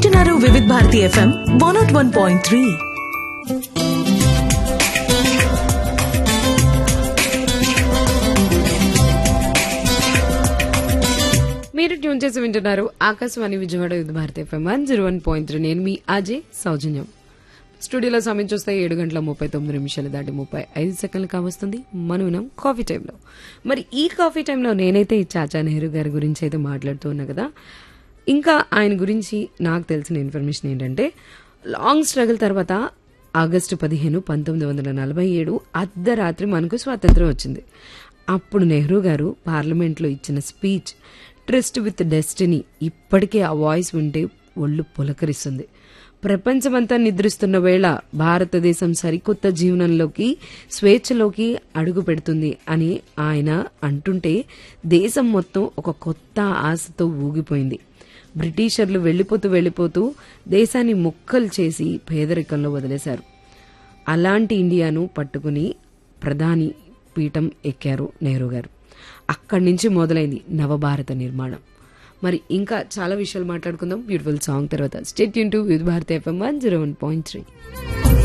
వింటున్నారు Vividh Bharati FM one naught one point three మీరు tune చేసి వింటున్నారు ఆకాశవాణి విజయవాడ యుద్ధ Bharati FM one zero one point three నేను మీ అజయ్ సౌజన్యం స్టూడియోలో సమయం చూస్తే ఏడు గంటల ముప్పై తొమ్మిది నిమిషాలు దాటి ముప్పై ఐదు సెకండ్లు కావస్తుంది మనం విన్నాం కాఫీ టైంలో మరి ఈ కాఫీ టైంలో నేనైతే ఈ చాచా నెహ్రూ గారి గురించి అయితే మాట్లాడుతూ ఉన్నా కదా ఇంకా ఆయన గురించి నాకు తెలిసిన ఇన్ఫర్మేషన్ ఏంటంటే లాంగ్ స్ట్రగుల్ తర్వాత ఆగస్టు పదిహేను పంతొమ్మిది వందల నలభై ఏడు అర్ధరాత్రి మనకు స్వాతంత్రం వచ్చింది అప్పుడు నెహ్రూ గారు పార్లమెంట్లో ఇచ్చిన స్పీచ్ ట్రస్ట్ విత్ డెస్టినీ ఇప్పటికే ఆ వాయిస్ వింటే ఒళ్ళు పులకరిస్తుంది ప్రపంచమంతా నిద్రిస్తున్న వేళ భారతదేశం సరికొత్త జీవనంలోకి స్వేచ్ఛలోకి అడుగు పెడుతుంది అని ఆయన అంటుంటే దేశం మొత్తం ఒక కొత్త ఆశతో ఊగిపోయింది బ్రిటిషర్లు వెళ్ళిపోతూ వెళ్ళిపోతూ దేశాన్ని ముక్కలు చేసి పేదరికంలో వదిలేశారు అలాంటి ఇండియాను పట్టుకుని ప్రధాని పీఠం ఎక్కారు నెహ్రూ గారు అక్కడి నుంచి మొదలైంది నవభారత నిర్మాణం మరి ఇంకా చాలా విషయాలు మాట్లాడుకుందాం బ్యూటిఫుల్ సాంగ్ తర్వాత స్టేట్ యూన్ to with Bharat FM one zero one point three